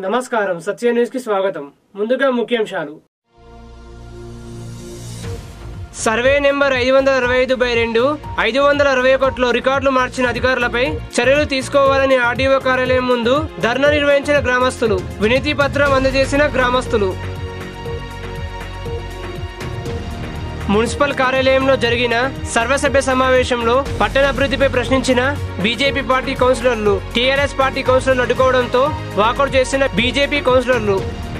నమస్కారం సత్య న్యూస్ కి స్వాగతం ముందుగా ముఖ్యాంశాలు సర్వే నెంబర్ ఐదు వందల అరవై ఐదు బై రెండు ఐదు వందల అరవై ఒకటిలో రికార్డులు మార్చిన అధికారులపై చర్యలు తీసుకోవాలని ఆర్డీఓ కార్యాలయం ముందు ధర్నా నిర్వహించిన గ్రామస్తులు వినతి పత్రం అందజేసిన గ్రామస్తులు మున్సిపల్ కార్యాలయంలో జరిగిన సర్వసభ్య సమావేశంలో పట్టణాభివృద్ధిపై ప్రశ్నించిన బీజేపీ పార్టీ కౌన్సిలర్లు టీఆర్ఎస్ పార్టీ కౌన్సిలర్లు అడ్డుకోవడంతో వాకౌట్ చేసిన బీజేపీ కౌన్సిలర్లు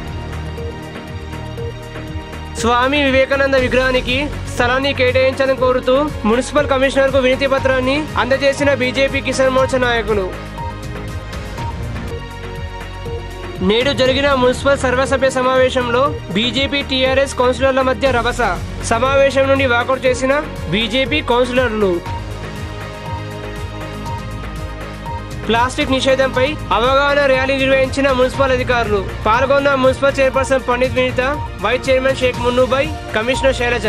స్వామి వివేకానంద విగ్రహానికి స్థలాన్ని కేటాయించాలని కోరుతూ మున్సిపల్ కమిషనర్కు వినతి పత్రాన్ని అందజేసిన బీజేపీ కిసాన్ మోర్చా నాయకులు నేడు జరిగిన మున్సిపల్ సర్వసభ్య సమావేశంలో బీజేపీ టీఆర్ఎస్ కౌన్సిలర్ల మధ్య రభస సమావేశం నుండి వాకౌట్ చేసిన బీజేపీ కౌన్సిలర్లు ప్లాస్టిక్ నిషేధంపై అవగాహన ర్యాలీ నిర్వహించిన మున్సిపల్ అధికారులు పాల్గొన్న municipal chairperson Pandit Vineetha vice chairman Shaik మున్నుబాయ్ commissioner Shailaja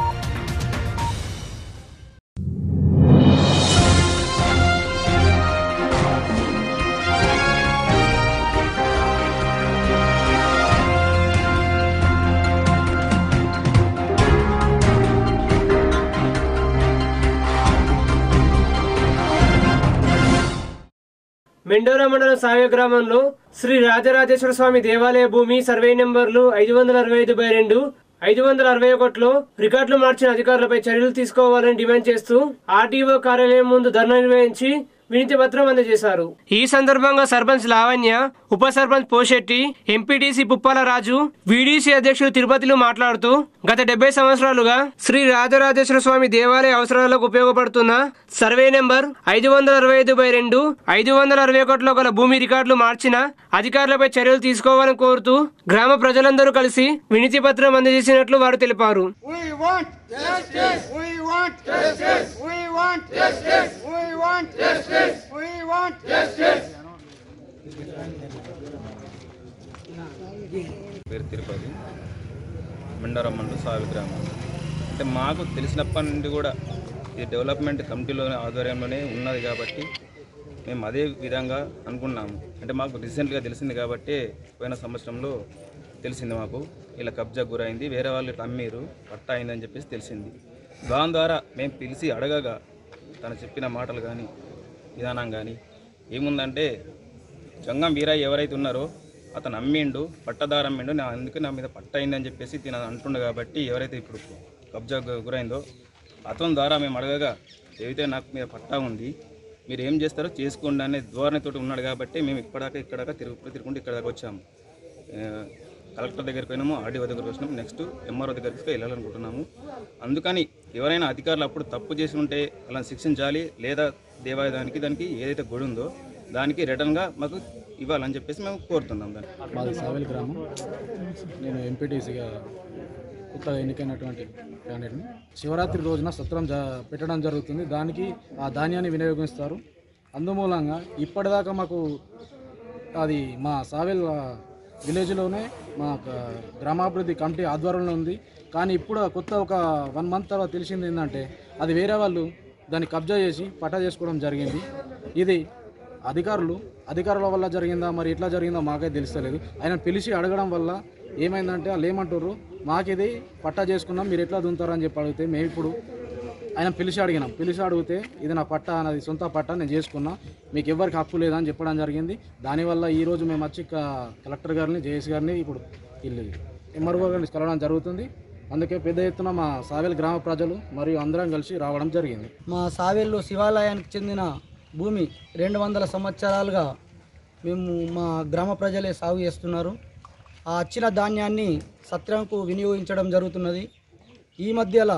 Mendora మండలం సాయ గ్రామంలో శ్రీ రాజరాజేశ్వర స్వామి దేవాలయ భూమి సర్వే నెంబర్లు ఐదు వందల అరవై ఐదు బై రెండు ఐదు వందల అరవై ఒకటిలో రికార్డులు మార్చిన అధికారులపై చర్యలు తీసుకోవాలని డిమాండ్ చేస్తూ ఆర్టీఓ కార్యాలయం ముందు ధర్నా నిర్వహించి వినతి పత్రం అందజేశారు ఈ సందర్భంగా సర్పంచ్ లావణ్య ఉప సర్పంచ్ పోషెట్టి ఎంపీటీసీ పుప్పాల రాజు వీడీసీ అధ్యక్షుడు తిరుపతిలో మాట్లాడుతూ గత డెబ్బై సంవత్సరాలుగా శ్రీ రాజరాజేశ్వర స్వామి దేవాలయ అవసరాలకు ఉపయోగపడుతున్న సర్వే నెంబర్ ఐదు వందల అరవై ఐదు బై రెండు ఐదు వందల అరవై ఒకటిలో గల భూమి రికార్డులు మార్చిన అధికారులపై చర్యలు తీసుకోవాలని కోరుతూ గ్రామ ప్రజలందరూ కలిసి వినతి పత్రం అందజేసినట్లు వారు తెలిపారు We want justice. We want justice. We want justice. We want justice. We want justice. పేరు తిరుపతి మండరం మండలం సావి గ్రామం అంటే మాకు తెలిసినప్పటి నుండి కూడా ఈ డెవలప్మెంట్ కమిటీలోని ఆధ్వర్యంలోనే ఉన్నది కాబట్టి మేము అదే విధంగా అనుకున్నాము అంటే మాకు రీసెంట్గా తెలిసింది కాబట్టి పోయిన సంవత్సరంలో తెలిసింది మాకు ఇలా కబ్జా గురైంది వేరే వాళ్ళు ఇట్లా అమ్మీరు పట్టా అయిందని చెప్పేసి తెలిసింది దాని ద్వారా మేము పిలిచి అడగగా తను చెప్పిన మాటలు కానీ విధానం కానీ ఏముందంటే జంగం వీరయ్య ఎవరైతే ఉన్నారో అతను అమ్మిండు పట్టదారు అమ్మిండు నా అందుకే నా మీద పట్ట అయిందని చెప్పేసి తిన అంటుండు కాబట్టి ఎవరైతే ఇప్పుడు కబ్జా గు- గురైందో అతని ద్వారా మేము అడగగా ఏదైతే నాకు మీద పట్టా ఉంది మీరు ఏం చేస్తారో చేసుకోండి అనే ధోరణితో ఉన్నాడు కాబట్టి మేము ఇక్కడాక ఇక్కడాక తిరుగు తిరుగుకుంటూ ఇక్కడ దాకా వచ్చాము ఆ, కలెక్టర్ దగ్గరికి పోయినాము ఆర్డీఓ దగ్గరికి వచ్చినాము నెక్స్ట్ ఎంఆర్ఓ దగ్గరికి వెళ్ళాలనుకుంటున్నాము అందుకని ఎవరైనా అధికారులు అప్పుడు తప్పు చేసి ఉంటే అలా శిక్షించాలి లేదా దేవాలయానికి దానికి ఏదైతే గుడి ఉందో దానికి రిటర్న్గా మాకు ఇవ్వాలని చెప్పేసి మేము కోరుతున్నాం దాన్ని మాది సావెల్ గ్రామం నేను ఎంపీటీసీగా కొత్తగా ఎన్నికైనటువంటి క్యాండిడేట్ని శివరాత్రి రోజున సత్రం జ పెట్టడం జరుగుతుంది దానికి ఆ ధాన్యాన్ని వినియోగిస్తారు అందుమూలంగా ఇప్పటిదాకా మాకు అది మా సావెల్ ఆ, విలేజ్లోనే మా ఒక గ్రామాభివృద్ధి కమిటీ ఆధ్వర్యంలో ఉంది కానీ ఇప్పుడు కొత్త ఒక వన్ మంత్ తర్వాత తెలిసింది ఏంటంటే అది వేరే వాళ్ళు దాన్ని కబ్జా చేసి పట్టా చేసుకోవడం జరిగింది ఇది అధికారులు అధికారుల వల్ల జరిగిందా మరి ఎట్లా జరిగిందో మాకే తెలుస్తలేదు ఆయన పిలిచి అడగడం వల్ల ఏమైందంటే వాళ్ళు ఏమంటారు మాకిది పట్టా చేసుకున్నాం మీరు ఎట్లా దుంతారని చెప్పి అడిగితే మేము ఇప్పుడు ఆయన పిలిచి అడిగినాం పిలిచి అడిగితే ఇది నా పట్ట అన్నది సొంత పట్ట నేను చేసుకున్నా మీకు ఎవరికి హక్కు లేదని చెప్పడం జరిగింది దానివల్ల ఈ రోజు మేము వచ్చి క- కలెక్టర్ గారిని జేఎస్ గారిని ఇప్పుడు వీళ్ళు ఎంఆర్ఓ గారిని కలవడం జరుగుతుంది అందుకే పెద్ద ఎత్తున మా సావెల్ గ్రామ ప్రజలు మరియు అందరం కలిసి రావడం జరిగింది మా సావేల్లో శివాలయానికి చెందిన భూమి రెండు వందల సంవత్సరాలుగా మేము మా గ్రామ ప్రజలే సాగు చేస్తున్నారు ఆ వచ్చిన ధాన్యాన్ని సత్రంకు వినియోగించడం జరుగుతున్నది ఈ మధ్యలో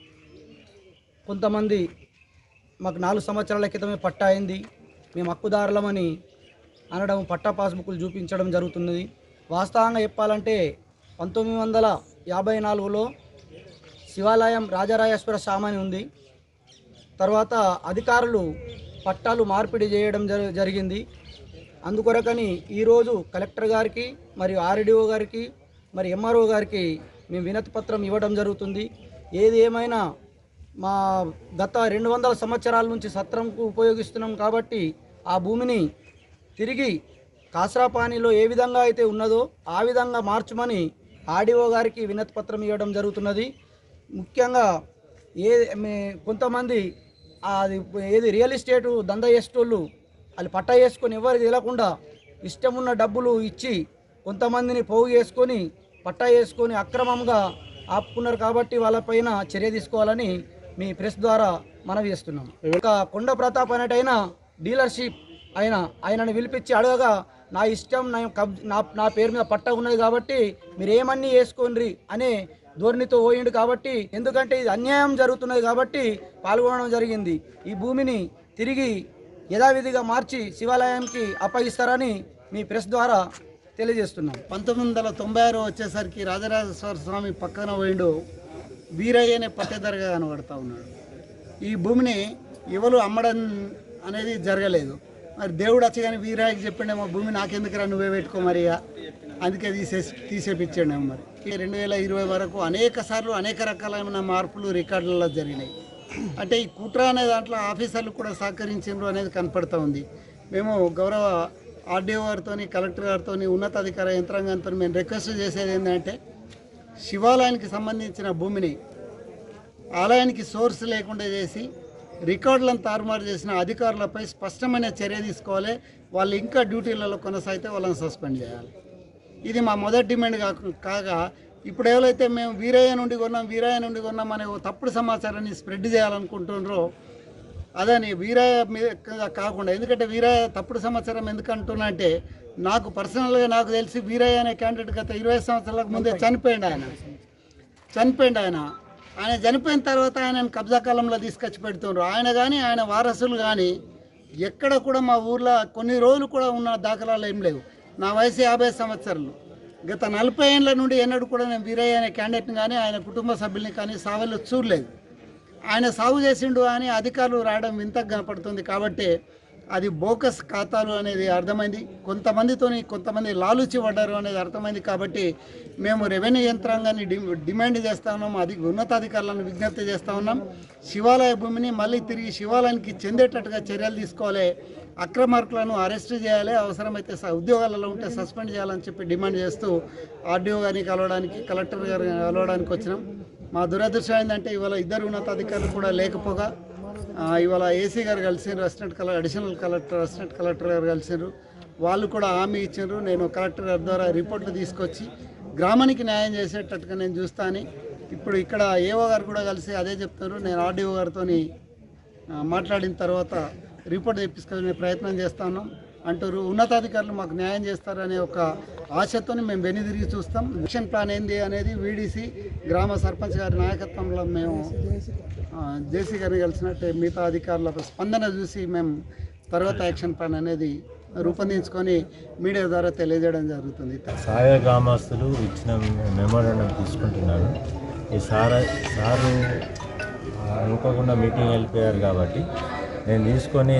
కొంతమంది మాకు నాలుగు సంవత్సరాల క్రితమే పట్టా అయింది మేము హక్కుదారులమని అనడం పట్టా పాస్బుక్లు చూపించడం జరుగుతున్నది వాస్తవంగా చెప్పాలంటే పంతొమ్మిది వందల యాభై నాలుగులో శివాలయం రాజరాజేశ్వర స్వామి ఉంది తర్వాత అధికారులు పట్టాలు మార్పిడి చేయడం జరి- జరిగింది అందుకొరకని ఈరోజు కలెక్టర్ గారికి మరియు ఆర్డీఓ గారికి మరి ఎంఆర్ఓ గారికి మేము వినతి పత్రం ఇవ్వడం జరుగుతుంది ఏది ఏమైనా మా గత రెండు వందల సంవత్సరాల నుంచి సత్రంకు ఉపయోగిస్తున్నాం కాబట్టి ఆ భూమిని తిరిగి కాసరాపానీలో ఏ విధంగా అయితే ఉన్నదో ఆ విధంగా మార్చమని ఆర్డీఓ గారికి వినతి పత్రం ఇవ్వడం జరుగుతున్నది ముఖ్యంగా ఏ మే- కొంతమంది అది ఏది రియల్ ఎస్టేట్ దందా చేసేటోళ్ళు వాళ్ళు పట్టా వేసుకొని ఎవరికి తెలియకుండా ఇష్టం ఉన్న డబ్బులు ఇచ్చి కొంతమందిని పోగు చేసుకొని పట్టా వేసుకొని అక్రమంగా ఆపుకున్నారు కాబట్టి వాళ్ళపైన చర్య తీసుకోవాలని మీ ప్రెస్ ద్వారా మనవి చేస్తున్నాం ఇక కొండ ప్రతాప్ అనేటైనా డీలర్షిప్ ఆయన ఆయనను పిలిపించి అడగగా నా ఇష్టం నా కబ్ నా నా పేరు మీద పట్ట ఉన్నది కాబట్టి మీరు ఏమన్నీ వేసుకోండి అనే ధోరణితో పోయిండు కాబట్టి ఎందుకంటే ఇది అన్యాయం జరుగుతున్నది కాబట్టి పాల్గొనడం జరిగింది ఈ భూమిని తిరిగి యథావిధిగా మార్చి శివాలయానికి అప్పగిస్తారని మీ ప్రెస్ ద్వారా తెలియజేస్తున్నాం పంతొమ్మిది వందల తొంభై ఆరు వచ్చేసరికి రాజరాజేశ్వర స్వామి పక్కన పోయిండు వీరయ్య అనే పట్టేదరగా కనబడతా ఉన్నాడు ఈ భూమిని ఎవరు అమ్మడం అనేది జరగలేదు మరి దేవుడు వచ్చి కానీ వీరయ్యకి చెప్పిండేమో భూమి నాకెందుకురా నువ్వే పెట్టుకో మరి ఇక. అందుకే తీసేసి తీసేపించాడేమో మరి ఈ రెండు వేల ఇరవై వరకు అనేక సార్లు అనేక రకాలైన మార్పులు రికార్డులలో జరిగినాయి అంటే ఈ కుట్ర అనే దాంట్లో ఆఫీసర్లు కూడా సహకరించారు అనేది కనపడతా ఉంది మేము గౌరవ ఆర్డీఓ గారితో కలెక్టర్ గారితో ఉన్నతాధికార యంత్రాంగంతో మేము రిక్వెస్ట్ చేసేది ఏంటంటే శివాలయానికి సంబంధించిన భూమిని ఆలయానికి సోర్స్ లేకుండా చేసి రికార్డులను తారుమారు చేసిన అధికారులపై స్పష్టమైన చర్య తీసుకోవాలి వాళ్ళు ఇంకా డ్యూటీలలో కొనసాగితే వాళ్ళని సస్పెండ్ చేయాలి ఇది మా మొదటి డిమాండ్ కాక కాగా ఇప్పుడు ఎవరైతే మేము వీరయ్య నుండి కొన్నాం వీరయ్య నుండి కొన్నాం అనే ఓ తప్పుడు సమాచారాన్ని స్ప్రెడ్ చేయాలనుకుంటున్నారో అదని వీరయ్య మీద కాకుండా ఎందుకంటే వీరయ్య తప్పుడు సమాచారం ఎందుకు అంటున్నా అంటే నాకు పర్సనల్గా నాకు తెలిసి వీరయ్య అనే క్యాండిడేట్ గత ఇరవై సంవత్సరాలకు ముందే చనిపోయింది ఆయన చనిపోయింది ఆయన ఆయన చనిపోయిన తర్వాత ఆయనను కబ్జా కాలంలో తీసుకొచ్చి పెడుతున్నారు ఆయన కానీ ఆయన వారసులు కానీ ఎక్కడ కూడా మా ఊర్లో కొన్ని రోజులు కూడా ఉన్న దాఖలాలు ఏం లేవు నా వయసు యాభై సంవత్సరాలు గత నలభై ఏళ్ళ నుండి ఎన్నడూ కూడా నేను వీరయ్య అనే క్యాండిడేట్ని కానీ ఆయన కుటుంబ సభ్యుల్ని కానీ సావెల్లో చూడలేదు ఆయన సాగు చేసిండు అని అధికారులు రావడం వింతగా కనపడుతుంది కాబట్టి అది బోకస్ ఖాతాలు అనేది అర్థమైంది కొంతమందితోని కొంతమంది లాలుచి పడ్డారు అనేది అర్థమైంది కాబట్టి మేము రెవెన్యూ యంత్రాంగాన్ని డి డిమాండ్ చేస్తా ఉన్నాం అది ఉన్నతాధికారులను విజ్ఞప్తి చేస్తా ఉన్నాం శివాలయ భూమిని మళ్ళీ తిరిగి శివాలయానికి చెందేటట్టుగా చర్యలు తీసుకోవాలి అక్రమార్కులను అరెస్ట్ చేయాలి అవసరమైతే స- ఉద్యోగాలలో ఉంటే సస్పెండ్ చేయాలని చెప్పి డిమాండ్ చేస్తూ ఆర్డీఓ గారిని కలవడానికి కలెక్టర్ గారిని కలవడానికి వచ్చినాం మా దురదృష్టం ఏంటంటే ఇవాళ ఇద్దరు ఉన్నతాధికారులు కూడా లేకపోగా ఆ, ఇవాళ ఏసీ గారు కలిసిండ్రు assistant collector additional collector assistant collector గారు కలిసిండ్రు వాళ్ళు కూడా హామీ ఇచ్చిండ్రు నేను కలెక్టర్ గారి ద్వారా రిపోర్ట్లు తీసుకొచ్చి గ్రామానికి న్యాయం చేసేటట్టుగా నేను చూస్తా అని ఇప్పుడు ఇక్కడ ఏఓ గారు కూడా కలిసి అదే చెప్తున్నారు నేను ఆర్డీఓ గారితో మాట్లాడిన తర్వాత రిపోర్ట్ తెప్పించుకునే ప్రయత్నం చేస్తాను అంటారు ఉన్నతాధికారులు మాకు న్యాయం చేస్తారనే ఒక ఆశతో మేము వెనుదిరిగి చూస్తాం యాక్షన్ ప్లాన్ ఏంది అనేది వీడీసీ గ్రామ సర్పంచ్ గారి నాయకత్వంలో మేము ఆ, జేసీ గారిని కలిసినట్టే మిగతా అధికారుల స్పందన చూసి మేము తర్వాత యాక్షన్ ప్లాన్ అనేది రూపొందించుకొని మీడియా ద్వారా తెలియజేయడం జరుగుతుంది సాయ గ్రామస్తులు ఇచ్చిన మెమోరాండం తీసుకుంటున్నాను ఈ సార్ సారు ఆ, అనుకోకుండా మీటింగ్ వెళ్ళిపోయారు కాబట్టి నేను తీసుకొని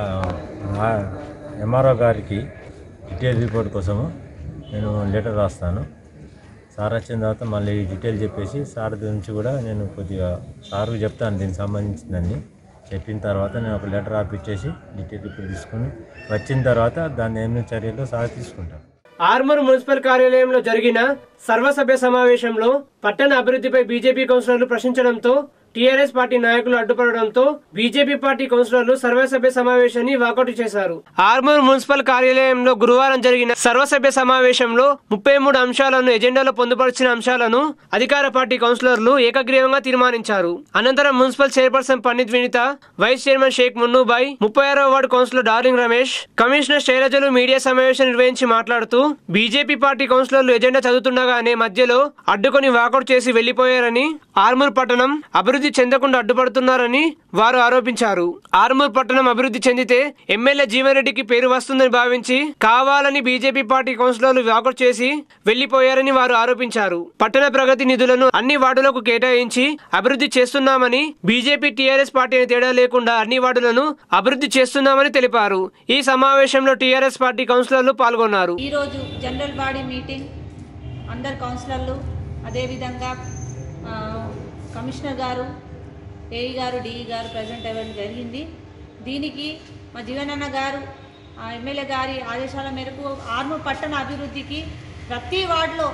ఎంఆర్ఓ గారికి డీటెయిల్ రిపోర్ట్ కోసము నేను లెటర్ రాస్తాను సార్ వచ్చిన తర్వాత మళ్ళీ డీటెయిల్ చెప్పేసి సార్ గురించి కూడా నేను కొద్దిగా సార్కు చెప్తాను దీనికి సంబంధించిందని చెప్పిన తర్వాత నేను ఒక లెటర్ రాపిచ్చేసి డీటెయిల్ రిపోర్ట్ తీసుకొని వచ్చిన తర్వాత దాన్ని ఏమైనా చర్యలు సార్ తీసుకుంటాను ఆర్మూర్ మున్సిపల్ కార్యాలయంలో జరిగిన సర్వసభ్య సమావేశంలో పట్టణ అభివృద్ధిపై బీజేపీ కౌన్సిలర్లు ప్రశ్నించడంతో టీఆర్ఎస్ పార్టీ నాయకులు అడ్డుపడడంతో బీజేపీ పార్టీ కౌన్సిలర్లు సర్వసభ్య సమావేశాన్ని వాకౌట్ చేశారు ఆర్మూర్ మున్సిపల్ కార్యాలయంలో గురువారం జరిగిన సర్వసభ్య సమావేశంలో ముప్పై మూడు అంశాలను ఎజెండాలో పొందుపరిచిన అంశాలను అధికార పార్టీ కౌన్సిలర్లు ఏకగ్రీవంగా తీర్మానించారు అనంతరం municipal chairperson Pandit Vinitha vice chairman Shaik Munnubhai ముప్పై ఆరో ward councillor darling Ramesh commissioner శైలజలు మీడియా సమావేశం నిర్వహించి మాట్లాడుతూ బీజేపీ పార్టీ కౌన్సిలర్లు ఎజెండా చదువుతుండగానే మధ్యలో అడ్డుకొని వాకౌట్ చేసి వెళ్లిపోయారని ఆర్మూర్ పట్టణం అభివృద్ధి చెందకుండా అడ్డుపడుతున్నారని వారు ఆరోపించారు ఆర్మూర్ పట్టణం అభివృద్ధి చెందితే ఎమ్మెల్యే జీవన్రెడ్డికి పేరు వస్తుందని భావించి కావాలని బీజేపీ పార్టీ కౌన్సిలర్లు వాకౌట్ చేసి వెళ్లిపోయారని వారు ఆరోపించారు పట్టణ ప్రగతి నిధులను అన్ని వార్డులకు కేటాయించి అభివృద్ధి చేస్తున్నామని బీజేపీ టీఆర్ఎస్ పార్టీ అని తేడా లేకుండా అన్ని వార్డులను అభివృద్ధి చేస్తున్నామని తెలిపారు ఈ సమావేశంలో టీఆర్ఎస్ పార్టీ కౌన్సిలర్లు పాల్గొన్నారు ఈరోజు జనరల్ బాడీ మీటింగ్ అందరు కౌన్సిలర్లు అదేవిధంగా ఆ, కమిషనర్ గారు ఏఈ గారు డిఈ గారు ప్రజెంట్ అవ్వడం జరిగింది దీనికి మా జీవనన్న గారు ఆ, ఎమ్మెల్యే గారి ఆదేశాల మేరకు ఆర్మూర్ పట్టణ అభివృద్ధికి ప్రతి వార్డులో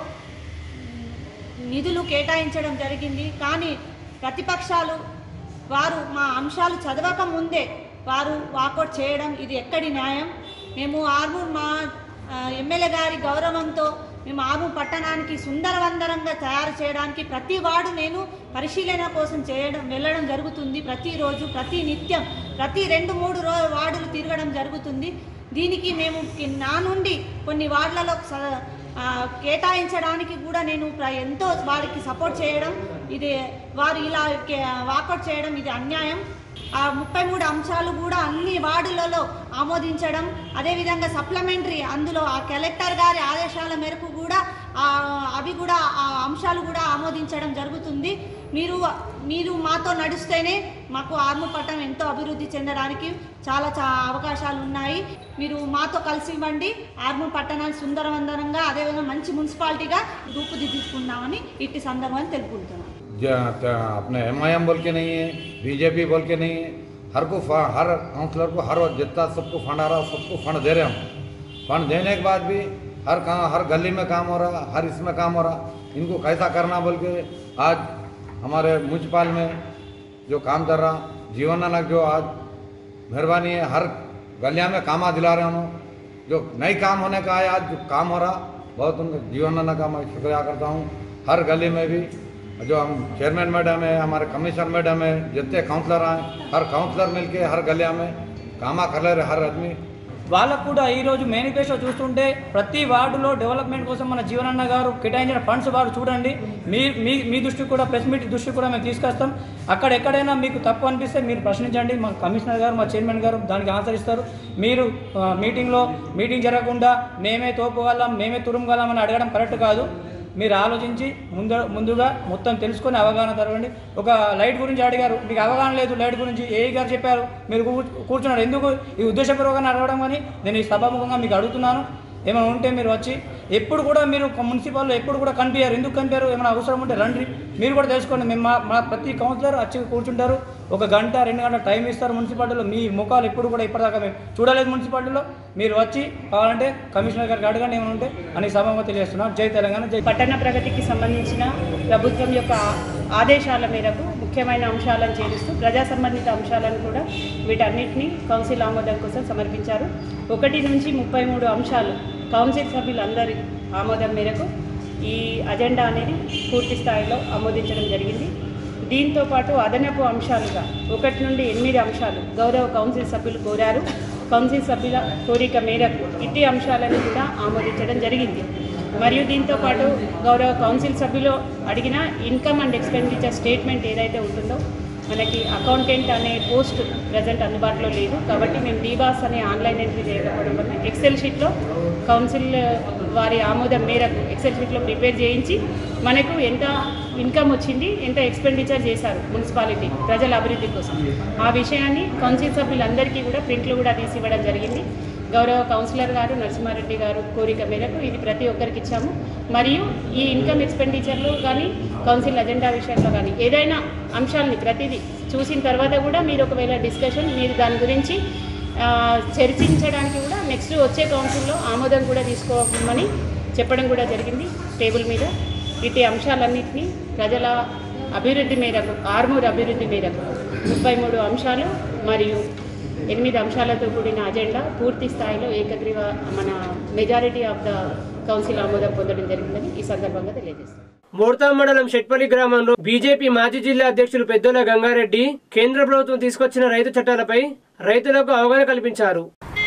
నిధులు కేటాయించడం జరిగింది కానీ ప్రతిపక్షాలు వారు మా అంశాలు చదవక ముందే వారు వాకౌట్ చేయడం ఇది ఎక్కడి న్యాయం మేము ఆర్మూర్ మా ఆ, ఎమ్మెల్యే గారి గౌరవంతో మేము ఆర్మూర్ పట్టణానికి సుందరవందరంగా తయారు చేయడానికి ప్రతి వార్డు నేను పరిశీలన కోసం చేయడం వెళ్ళడం జరుగుతుంది ప్రతిరోజు ప్రతి నిత్యం ప్రతి రెండు మూడు రో వార్డులు తిరగడం జరుగుతుంది దీనికి మేము కి- నా నుండి కొన్ని వార్డులలో స- ఆ, కేటాయించడానికి కూడా నేను ప్ర- ఎంతో వారికి సపోర్ట్ చేయడం ఇది వారు ఇలా కే- వాకౌట్ చేయడం ఇది అన్యాయం ఆ ముప్పై మూడు అంశాలు కూడా అన్ని వార్డులలో ఆమోదించడం అదేవిధంగా సప్లిమెంటరీ అందులో ఆ కలెక్టర్ గారి ఆదేశాల మేరకు కూడా ఆ, అవి కూడా ఆ అంశాలు కూడా ఆమోదించడం జరుగుతుంది మీరు మీరు మాతో నడిస్తేనే మాకు ఆర్మూర్ పట్టణం ఎంతో అభివృద్ధి చెందడానికి చాలా చా అవకాశాలు ఉన్నాయి మీరు మాతో కలిసి ఇవ్వండి ఆర్మూర్ పట్టణాన్ని సుందరవందనంగా అదేవిధంగా మంచి మున్సిపాలిటీగా రూపుదిద్దుకుందామని ఇట్టి సందర్భాన్ని తెలుపుకుంటున్నాను ज- त- अपने एम आई एम बोल के नहीं है बीजेपी बोल के नहीं है हर को फ- हर काउंसलर को हर जितना सबको फंड आ रहा है सबको फंड दे रहे हम फंड देने के बाद भी हर काम हर गली में काम हो रहा हर इसमें काम हो रहा इनको कैसा करना बोल के आज हमारे म्यूनसिपाल में जो काम कर रहा जीवन नानक जो आज मेहरबानी है हर गलिया में कामा दिला रहे हैं उन्होंने जो नई काम होने का है आज जो काम हो रहा बहुत उनका जीवन नानक का मैं शुक्रिया करता हूँ हर गली में भी जो हम चेयरमैन मैडम है हमारे कमिश्नर मैडम है जितने काउंसलर आए हर काउंसलर मिलके हर गलिया में कामा कर ले रहे हर आदमी వాళ్ళకు కూడా ఈరోజు మేనిఫెస్టో చూస్తుంటే ప్రతి వార్డులో డెవలప్మెంట్ కోసం మన జీవనన్న గారు కేటాయించిన ఫండ్స్ వారు చూడండి మీ మీ మీ దృష్టికి కూడా ప్రెస్ మీట్ దృష్టికి కూడా మేము తీసుకొస్తాం అక్కడ ఎక్కడైనా మీకు తప్పు అనిపిస్తే మీరు ప్రశ్నించండి మా కమిషనర్ గారు మా చైర్మన్ గారు దానికి ఆన్సర్ ఇస్తారు మీరు ఆ, మీటింగ్లో మీటింగ్ జరగకుండా మేమే తోపుగలం మేమే తురుముగలం అని అడగడం కరెక్ట్ కాదు మీరు ఆలోచించి ముందు ముందుగా మొత్తం తెలుసుకొని అవగాహన జరగండి ఒక లైట్ గురించి అడిగారు మీకు అవగాహన లేదు లైట్ గురించి ఏ గారు చెప్పారు మీరు కూ- కూర్చున్నారు ఎందుకు ఈ ఉద్దేశపూర్వకంగా అడగడం అని నేను ఈ సభాముఖంగా మీకు అడుగుతున్నాను ఏమైనా ఉంటే మీరు వచ్చి ఎప్పుడు కూడా మీరు ఒక మున్సిపాల్లో ఎప్పుడు కూడా కనిపించారు ఎందుకు కనిపించారు ఏమైనా అవసరం ఉంటే రండి మీరు కూడా తెలుసుకోండి మేము మా మా ప్రతి కౌన్సిలర్ వచ్చి కూర్చుంటారు ఒక గంట రెండు గంటల టైం ఇస్తారు మున్సిపాలిటీలో మీ ముఖాలు ఎప్పుడు కూడా ఇప్పటిదాకా మేము చూడలేదు మున్సిపాలిటీలో మీరు వచ్చి కావాలంటే కమిషనర్ గారికి అడగండి ఏమైనా ఉంటే అని సభగా తెలియజేస్తున్నాం జై తెలంగాణ జై పట్టణ ప్రగతికి సంబంధించిన ప్రభుత్వం యొక్క ఆదేశాల మేరకు ముఖ్యమైన అంశాలను చేరుస్తూ ప్రజా సంబంధిత అంశాలను కూడా వీటన్నిటిని కౌన్సిల్ ఆమోదం కోసం సమర్పించారు ఒకటి నుంచి ముప్పై మూడు అంశాలు కౌన్సిల్ సభ్యులందరి ఆమోదం మేరకు ఈ అజెండా అనేది పూర్తి స్థాయిలో ఆమోదించడం జరిగింది దీంతో పాటు అదనపు అంశాలుగా ఒకటి నుండి ఎనిమిది అంశాలు గౌరవ కౌన్సిల్ సభ్యులు కోరారు కౌన్సిల్ సభ్యుల కోరిక మేరకు ఇట్టి అంశాలను కూడా ఆమోదించడం జరిగింది మరియు దీంతో పాటు గౌరవ కౌన్సిల్ సభ్యులు అడిగిన ఇన్కమ్ అండ్ ఎక్స్పెండిచర్ స్టేట్మెంట్ ఏదైతే ఉంటుందో మనకి అకౌంటెంట్ అనే పోస్ట్ ప్రజెంట్ అందుబాటులో లేదు కాబట్టి మేము డీబాస్ అనే ఆన్లైన్ ఎంట్రీ చేయకపోవడం వల్ల ఎక్సెల్ షీట్లో కౌన్సిల్ వారి ఆమోదం మేరకు ఎక్సెల్ షీట్లో ప్రిపేర్ చేయించి మనకు ఎంత ఇన్కమ్ వచ్చింది ఎంత ఎక్స్పెండిచర్ చేశారు మున్సిపాలిటీ ప్రజల అభివృద్ధి కోసం ఆ విషయాన్ని కౌన్సిల్ సభ్యులందరికీ కూడా ప్రింట్లు కూడా తీసి ఇవ్వడం జరిగింది గౌరవ కౌన్సిలర్ గారు నరసింహారెడ్డి గారు కోరిక మేరకు ఇది ప్రతి ఒక్కరికి ఇచ్చాము మరియు ఈ ఇన్కమ్ ఎక్స్పెండిచర్లు కానీ కౌన్సిల్ అజెండా విషయంలో కానీ ఏదైనా అంశాలని ప్రతిదీ చూసిన తర్వాత కూడా మీరు ఒకవేళ డిస్కషన్ మీరు దాని గురించి ఆ, చర్చించడానికి కూడా నెక్స్ట్ వచ్చే కౌన్సిల్లో ఆమోదం కూడా తీసుకోమని చెప్పడం కూడా జరిగింది టేబుల్ మీద ఇటు అంశాలన్నింటినీ ప్రజల అభివృద్ధి మేరకు ఆర్మూర్ అభివృద్ధి మేరకు ముప్పై మూడు అంశాలు మరియు ఎనిమిది అంశాలతో కూడిన అజెండా పూర్తి స్థాయిలో ఏకగ్రీవ మన మెజారిటీ ఆఫ్ ద కౌన్సిల్ ఆమోదం పొందడం జరిగిందని ఈ సందర్భంగా తెలియజేస్తాను మోర్తా మండలం షెట్పల్లి గ్రామంలో బీజేపీ మాజీ జిల్లా అధ్యక్షులు పెద్దల గంగారెడ్డి కేంద్ర ప్రభుత్వం తీసుకొచ్చిన రైతు చట్టాలపై రైతులకు అవగాహన కల్పించారు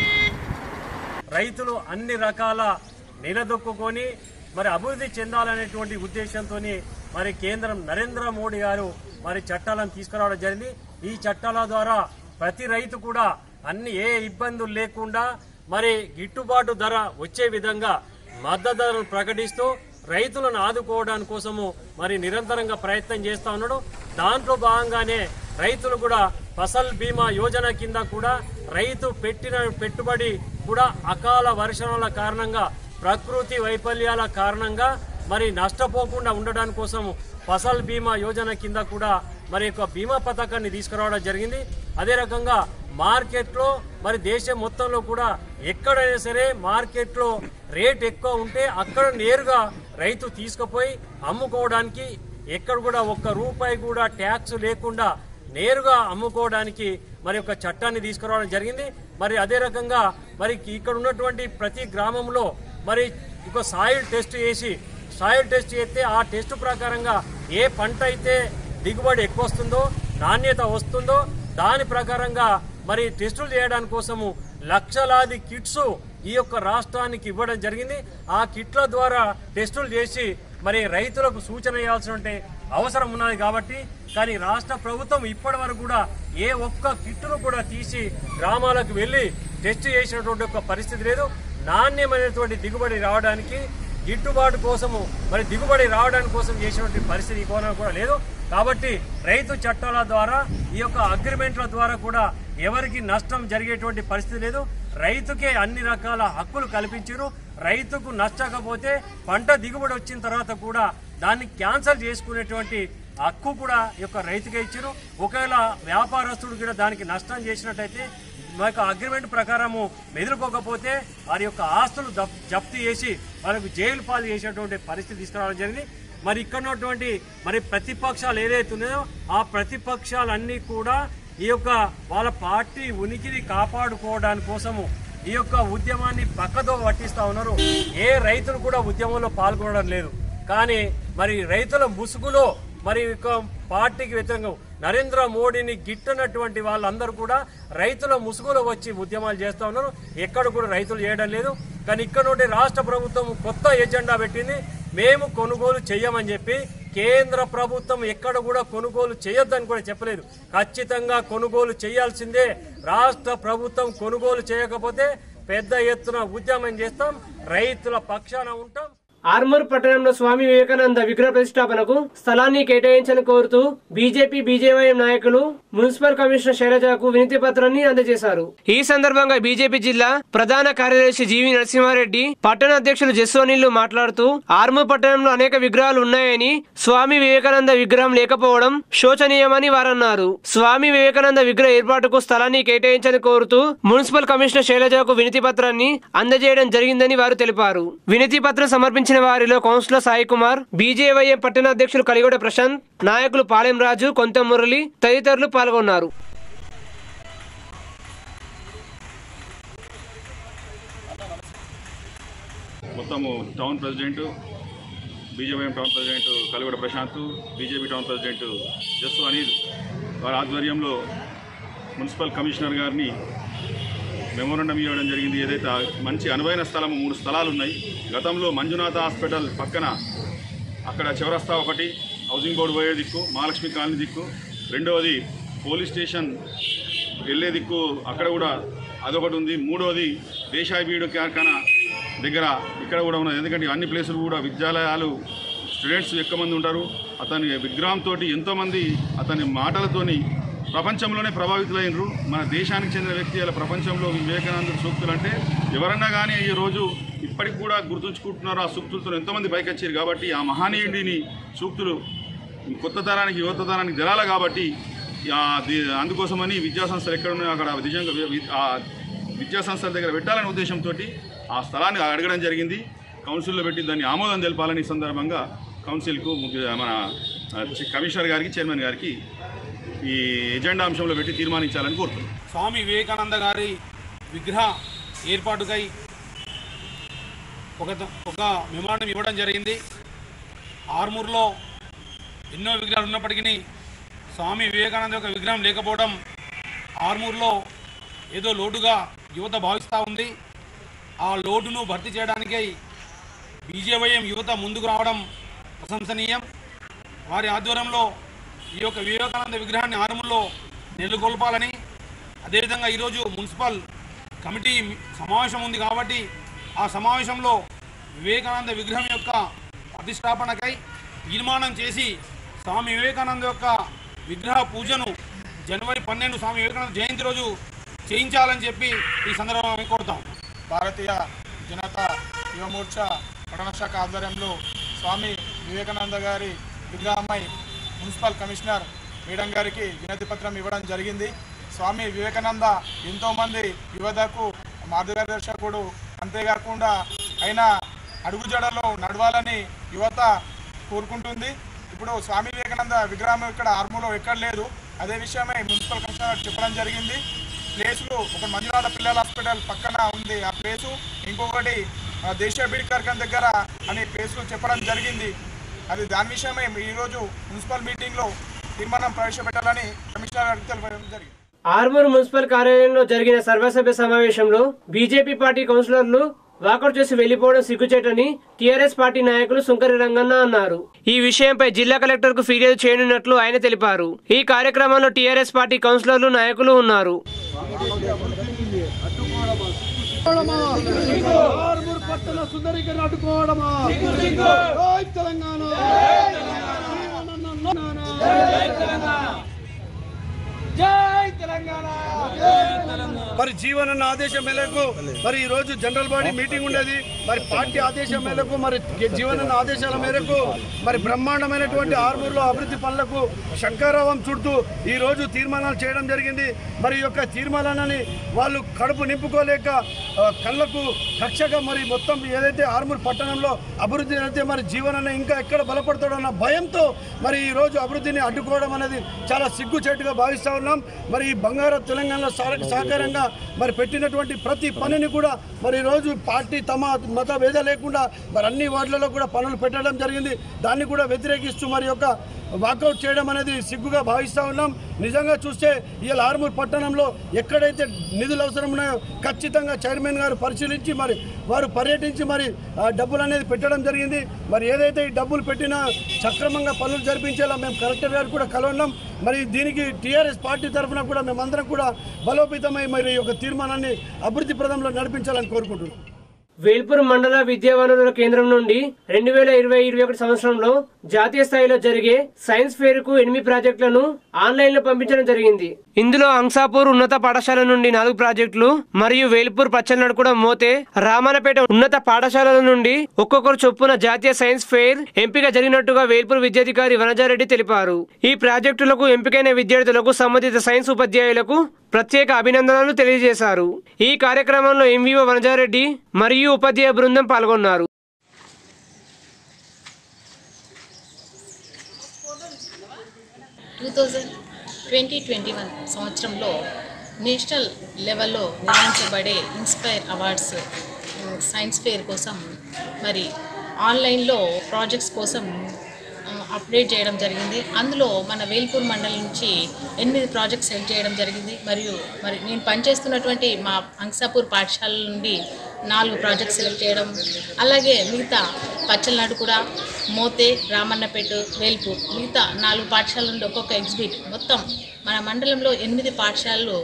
రైతులు అన్ని రకాల నిలదొక్కుని మరి అభివృద్ధి చెందాలనేటువంటి ఉద్దేశంతో మరి కేంద్రం నరేంద్ర మోడీ గారు మరి చట్టాలను తీసుకురావడం జరిగింది ఈ చట్టాల ద్వారా ప్రతి రైతు కూడా అన్ని ఏ ఇబ్బందులు లేకుండా మరి గిట్టుబాటు ధర వచ్చే విధంగా మద్దతు ధరను ప్రకటిస్తూ రైతులను ఆదుకోవడానికి కోసము మరి నిరంతరంగా ప్రయత్నం చేస్తా ఉన్నాడు దాంట్లో భాగంగానే రైతులు కూడా ఫసల్ బీమా యోజన కింద కూడా రైతు పెట్టిన పెట్టుబడి కూడా అకాల వర్షాల కారణంగా ప్రకృతి వైఫల్యాల కారణంగా మరి నష్టపోకుండా ఉండడానికి కోసం ఫసల్ బీమా యోజన కింద కూడా మరి యొక్క బీమా పథకాన్ని తీసుకురావడం జరిగింది అదే రకంగా మార్కెట్లో మరి దేశం మొత్తంలో కూడా ఎక్కడైనా సరే మార్కెట్లో రేట్ ఎక్కువ ఉంటే అక్కడ నేరుగా రైతు తీసుకుపోయి అమ్ముకోవడానికి ఎక్కడ కూడా ఒక్క రూపాయి కూడా ట్యాక్స్ లేకుండా నేరుగా అమ్ముకోవడానికి మరి ఒక చట్టాన్ని తీసుకురావడం జరిగింది మరి అదే రకంగా మరి ఇక్కడ ఉన్నటువంటి ప్రతి గ్రామంలో మరి ఒక సాయిల్ టెస్ట్ చేసి సాయిల్ టెస్ట్ చేస్తే ఆ టెస్ట్ ప్రకారంగా ఏ పంట అయితే దిగుబడి ఎక్కువ వస్తుందో నాణ్యత వస్తుందో దాని ప్రకారంగా మరి టెస్టులు చేయడానికి కోసము లక్షలాది కిట్స్ ఈ యొక్క రాష్ట్రానికి ఇవ్వడం జరిగింది ఆ కిట్ల ద్వారా టెస్టులు చేసి మరి రైతులకు సూచన చేయాల్సిన అవసరం ఉన్నది కాబట్టి కానీ రాష్ట్ర ప్రభుత్వం ఇప్పటి వరకు కూడా ఏ ఒక్క కిట్టును కూడా తీసి గ్రామాలకు వెళ్ళి టెస్ట్ చేసినటువంటి ఒక పరిస్థితి లేదు నాణ్యమైనటువంటి దిగుబడి రావడానికి గిట్టుబాటు కోసము మరి దిగుబడి రావడానికి కోసం చేసినటువంటి పరిస్థితి ఈ కోణం కూడా లేదు కాబట్టి రైతు చట్టాల ద్వారా ఈ యొక్క అగ్రిమెంట్ల ద్వారా కూడా ఎవరికి నష్టం జరిగేటువంటి పరిస్థితి లేదు రైతుకే అన్ని రకాల హక్కులు కల్పించారు రైతుకు నచ్చకపోతే పంట దిగుబడి వచ్చిన తర్వాత కూడా దాన్ని క్యాన్సల్ చేసుకునేటువంటి హక్కు కూడా ఈ యొక్క రైతుకే ఇచ్చారు ఒకవేళ వ్యాపారస్తుడు కూడా దానికి నష్టం చేసినట్టయితే మా యొక్క అగ్రిమెంట్ ప్రకారము మెదులుకోకపోతే వారి యొక్క ఆస్తులు జప్- జప్తు చేసి వాళ్ళకు జైలు పాలు చేసేటువంటి పరిస్థితి తీసుకురావడం జరిగింది మరి ఇక్కడ ఉన్నటువంటి మరి ప్రతిపక్షాలు ఏదైతే ఉన్నాయో ఆ ప్రతిపక్షాలన్నీ కూడా ఈ యొక్క వాళ్ళ పార్టీ ఉనికిని కాపాడుకోవడానికి కోసము ఈ యొక్క ఉద్యమాన్ని పక్కదో పట్టిస్తా ఉన్నారు ఏ రైతులు కూడా ఉద్యమంలో పాల్గొనడం లేదు కానీ మరి రైతుల ముసుగులో మరి యొక్క పార్టీకి వ్యతిరేకంగా నరేంద్ర మోడీని గిట్టనటువంటి వాళ్ళందరూ కూడా రైతుల ముసుగులో వచ్చి ఉద్యమాలు చేస్తా ఉన్నారు ఎక్కడ కూడా రైతులు చేయడం లేదు కానీ ఇక్కడ నుండి రాష్ట్ర ప్రభుత్వం కొత్త ఎజెండా పెట్టింది మేము కొనుగోలు చెయ్యమని చెప్పి కేంద్ర ప్రభుత్వం ఎక్కడ కూడా కొనుగోలు చేయొద్దని కూడా చెప్పలేదు ఖచ్చితంగా కొనుగోలు చేయాల్సిందే రాష్ట్ర ప్రభుత్వం కొనుగోలు చేయకపోతే పెద్ద ఎత్తున ఉద్యమం చేస్తాం రైతుల పక్షాన ఉంటాం ఆర్మూర్ పట్టణంలో స్వామి వివేకానంద విగ్రహ ప్రతిష్టాపనకు స్థలాన్ని కేటాయించని కోరుతూ బీజేపీ బీజేవైఎం నాయకులు మున్సిపల్ కమిషనర్ శైలజకు వినతి పత్రాన్ని అందజేశారు ఈ సందర్భంగా బీజేపీ జిల్లా ప్రధాన కార్యదర్శి జీవి నరసింహారెడ్డి పట్టణ అధ్యక్షులు జస్సోనిల్లు మాట్లాడుతూ ఆర్మూర్ పట్టణంలో అనేక విగ్రహాలు ఉన్నాయని స్వామి వివేకానంద విగ్రహం లేకపోవడం శోచనీయమని వారన్నారు స్వామి వివేకానంద విగ్రహ ఏర్పాటుకు స్థలాన్ని కేటాయించని కోరుతూ మున్సిపల్ కమిషనర్ శైలజకు వినతి పత్రాన్ని అందజేయడం జరిగిందని వారు తెలిపారు వినతి పత్రం సమర్పించిన వారిలో కౌన్సిలర్ సాయి కుమార్ బీజేవైఎం పట్టణ అధ్యక్షులు కలిగొడ ప్రశాంత్ నాయకులు పాలెం రాజు కొంత మురళి తదితరులు పాల్గొన్నారు మొత్తము town president BJP town president Kaligoda Prashanth BJP town president Jassu Anil వారి ఆధ్వర్యంలో మున్సిపల్ కమిషనర్ గారిని మెమోరండం ఇవ్వడం జరిగింది ఏదైతే ఆ మంచి అనువైన స్థలం మూడు స్థలాలు ఉన్నాయి గతంలో మంజునాథ హాస్పిటల్ పక్కన అక్కడ చౌరస్తా ఒకటి హౌసింగ్ బోర్డు పోయే దిక్కు మహాలక్ష్మి కాలనీ దిక్కు రెండవది పోలీస్ స్టేషన్ వెళ్ళే దిక్కు అక్కడ కూడా అదొకటి ఉంది మూడవది దేశాయి బీడు కార్ఖానా దగ్గర ఇక్కడ కూడా ఉన్నది ఎందుకంటే అన్ని ప్లేసులు కూడా విద్యాలయాలు స్టూడెంట్స్ ఎక్కువ మంది ఉంటారు అతని విగ్రహంతో ఎంతోమంది అతని మాటలతోని ప్రపంచంలోనే ప్రభావితులైనరు మన దేశానికి చెందిన వ్యక్తి అలా ప్రపంచంలో వివేకానంద సూక్తులు అంటే ఎవరన్నా కానీ ఈ రోజు ఇప్పటికి కూడా గుర్తుంచుకుంటున్నారు ఆ సూక్తులతో ఎంతోమంది పైకి వచ్చారు కాబట్టి ఆ మహనీయుడిని సూక్తులు కొత్త తరానికి యువత తరానికి తెలాలి కాబట్టి ఆ ది- అందుకోసమని విద్యా సంస్థలు ఎక్కడ ఉన్నాయో అక్కడ విజయంగా వి- ఆ విద్యా సంస్థల దగ్గర పెట్టాలనే ఉద్దేశంతో ఆ స్థలాన్ని అడగడం జరిగింది కౌన్సిల్లో పెట్టి దాన్ని ఆమోదం తెలపాలని ఈ సందర్భంగా కౌన్సిల్కు ముఖ్య మన ఆ, చి- కమిషనర్ గారికి చైర్మన్ గారికి ఈ ఎజెండా అంశంలో పెట్టి తీర్మానించాలని కోరుతున్నాను స్వామి వివేకానంద గారి విగ్రహ ఏర్పాటుకై ఒక ఒక మెమోరాండం ఇవ్వడం జరిగింది ఆర్మూర్లో ఎన్నో విగ్రహాలు ఉన్నప్పటికీ స్వామి వివేకానంద యొక్క విగ్రహం లేకపోవడం ఆర్మూర్లో ఏదో లోటుగా యువత భావిస్తూ ఉంది ఆ లోటును భర్తీ చేయడానికై బీజేవైఎం యువత ముందుకు రావడం ప్రశంసనీయం వారి ఆధ్వర్యంలో ఈ యొక్క వివేకానంద విగ్రహాన్ని ఆరుముల్లో నెలకొల్పాలని అదేవిధంగా ఈరోజు మున్సిపల్ కమిటీ సమావేశం ఉంది కాబట్టి ఆ సమావేశంలో వివేకానంద విగ్రహం యొక్క ప్రతిష్టాపనకై తీర్మానం చేసి స్వామి వివేకానంద యొక్క విగ్రహ పూజను జనవరి పన్నెండు స్వామి వివేకానంద జయంతి రోజు చేయించాలని చెప్పి ఈ సందర్భంగా కోరుతాం భారతీయ జనతా యువమోర్చా పట్టణ శాఖ ఆధ్వర్యంలో స్వామి వివేకానంద గారి విగ్రహమై మున్సిపల్ కమిషనర్ మేడం గారికి వినతి పత్రం ఇవ్వడం జరిగింది స్వామి వివేకానంద ఎంతోమంది యువతకు మార్గదర్శకుడు అంతేకాకుండా ఆయన అడుగుజాడలో నడవాలని యువత కోరుకుంటుంది ఇప్పుడు స్వామి వివేకానంద విగ్రహం ఇక్కడ ఆర్మూలో ఎక్కడ లేదు అదే విషయమై మున్సిపల్ కమిషనర్ చెప్పడం జరిగింది ప్లేసులు ఒక మంజునాథ పిల్లల హాస్పిటల్ పక్కన ఉంది ఆ ప్లేసు ఇంకొకటి ఆ, దేశీయ బీడికర్గం దగ్గర అనే ప్లేసులు చెప్పడం జరిగింది అది దాని విషయమై ఈరోజు మున్సిపల్ మీటింగ్లో తీర్మానం ప్రవేశపెట్టాలని కమిషనర్ గారికి తెలపడం జరిగింది ఆర్మూర్ మున్సిపల్ కార్యాలయంలో జరిగిన సర్వసభ్య సమావేశంలో బీజేపీ పార్టీ కౌన్సిలర్లు వాకౌట్ చేసి వెళ్లిపోవడం సిగ్గుచేటని టీఆర్ఎస్ పార్టీ నాయకులు సుంకరి రంగన్న అన్నారు ఈ విషయంపై జిల్లా కలెక్టర్ కు ఫిర్యాదు చేయనున్నట్లు ఆయన తెలిపారు ఈ కార్యక్రమంలో టీఆర్ఎస్ పార్టీ కౌన్సిలర్లు నాయకులు ఉన్నారు ఆర్మూర్ పట్టణ సుందరీకరణ అడ్డుకోవడమా జై తెలంగాణ జై తెలంగాణ మరి జీవన్ ఆదేశం మేరకు మరి ఈ రోజు జనరల్ బాడీ మీటింగ్ ఉండేది మరి పార్టీ ఆదేశం మేరకు మరి జీవన్ ఆదేశాల మేరకు మరి బ్రహ్మాండమైనటువంటి ఆర్మూర్లో అభివృద్ధి పనులకు శంకరావం చుడుతూ ఈ రోజు తీర్మానాలు చేయడం జరిగింది మరి ఈ యొక్క తీర్మానాన్ని వాళ్ళు కడుపు నింపుకోలేక ఆ, కళ్ళకు కక్షగా మరి మొత్తం ఏదైతే ఆర్మూర్ పట్టణంలో అభివృద్ధి అయితే మరి జీవనాన్ని ఇంకా ఎక్కడ బలపడతాడన్న భయంతో మరి ఈ రోజు అభివృద్ధిని అడ్డుకోవడం అనేది చాలా సిగ్గుచేటుగా భావిస్తా ఉన్నాం మరి ఈ బంగారు తెలంగాణలో సార- సహకారంగా మరి పెట్టినటువంటి ప్రతి పనిని కూడా మరి ఈ రోజు పార్టీ తమ మత భేద లేకుండా మరి అన్ని వార్డులలో కూడా పనులు పెట్టడం జరిగింది దాన్ని కూడా వ్యతిరేకిస్తూ మరి యొక్క వాకౌట్ చేయడం అనేది సిగ్గుగా భావిస్తూ ఉన్నాం నిజంగా చూస్తే ఇవాళ ఆర్మూర్ పట్టణంలో ఎక్కడైతే నిధులు అవసరం ఉన్నాయో ఖచ్చితంగా చైర్మన్ గారు పరిశీలించి మరి వారు పర్యటించి మరి ఆ డబ్బులు అనేది పెట్టడం జరిగింది మరి ఏదైతే ఈ డబ్బులు పెట్టినా సక్రమంగా పనులు జరిపించేలా మేము కలెక్టర్ గారు కూడా కలవన్నాం మరి దీనికి టీఆర్ఎస్ పార్టీ తరఫున కూడా మేమందరం కూడా బలోపేతమై మరి ఈ యొక్క తీర్మానాన్ని అభివృద్ధి ప్రదంలో నడిపించాలని కోరుకుంటున్నాం వేల్పూర్ మండల విద్యా వనరుల కేంద్రం నుండి రెండు వేల ఇరవై ఇరవై ఒకటి సంవత్సరంలో జాతీయ స్థాయిలో జరిగే సైన్స్ ఫేర్ కు ఎనిమిది ప్రాజెక్టులను ఆన్లైన్ లో పంపించడం జరిగింది ఇందులో అంసాపూర్ ఉన్నత పాఠశాల నుండి నాలుగు ప్రాజెక్టులు మరియు వేల్పూర్ పచ్చలనడుకుడ మోతే రామన్నపేట ఉన్నత పాఠశాలల నుండి ఒక్కొక్కరు చొప్పున జాతీయ సైన్స్ ఫెయిర్ ఎంపిక జరిగినట్టుగా వేల్పూర్ విద్యాధికారి వనజారెడ్డి తెలిపారు ఈ ప్రాజెక్టులకు ఎంపికైన విద్యార్థులకు సంబంధిత సైన్స్ ఉపాధ్యాయులకు ప్రత్యేక అభినందనలు తెలియజేశారు ఈ కార్యక్రమంలో ఎంవీఓ వనజారెడ్డి మరియు ఉపాధ్యాయ బృందం పాల్గొన్నారు two thousand twenty twenty one సంవత్సరంలో నేషనల్ లెవెల్లో నిర్వహించబడే inspire awards um, science fair కోసం మరి ఆన్లైన్లో ప్రాజెక్ట్స్ కోసం ఆ, అప్డేట్ చేయడం జరిగింది అందులో మన వేల్పూర్ మండలం నుంచి ఎనిమిది ప్రాజెక్ట్స్ సెలెక్ట్ చేయడం జరిగింది మరియు మరి నేను పనిచేస్తున్నటువంటి మా అంసాపూర్ పాఠశాల నుండి నాలుగు ప్రాజెక్ట్స్ సెలెక్ట్ చేయడం అలాగే మిగతా పచ్చలనాడు కూడా మోతే రామన్నపేట వేల్పూర్ మిగతా నాలుగు పాఠశాలల నుండి ఒక్కొక్క ఎగ్జిబిట్ మొత్తం మన మండలంలో ఎనిమిది పాఠశాలలు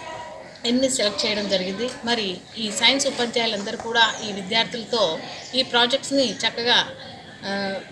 ఎన్ని సెలెక్ట్ చేయడం జరిగింది మరి ఈ సైన్స్ ఉపాధ్యాయులందరూ కూడా ఈ విద్యార్థులతో ఈ ప్రాజెక్ట్స్ని చక్కగా ఆ,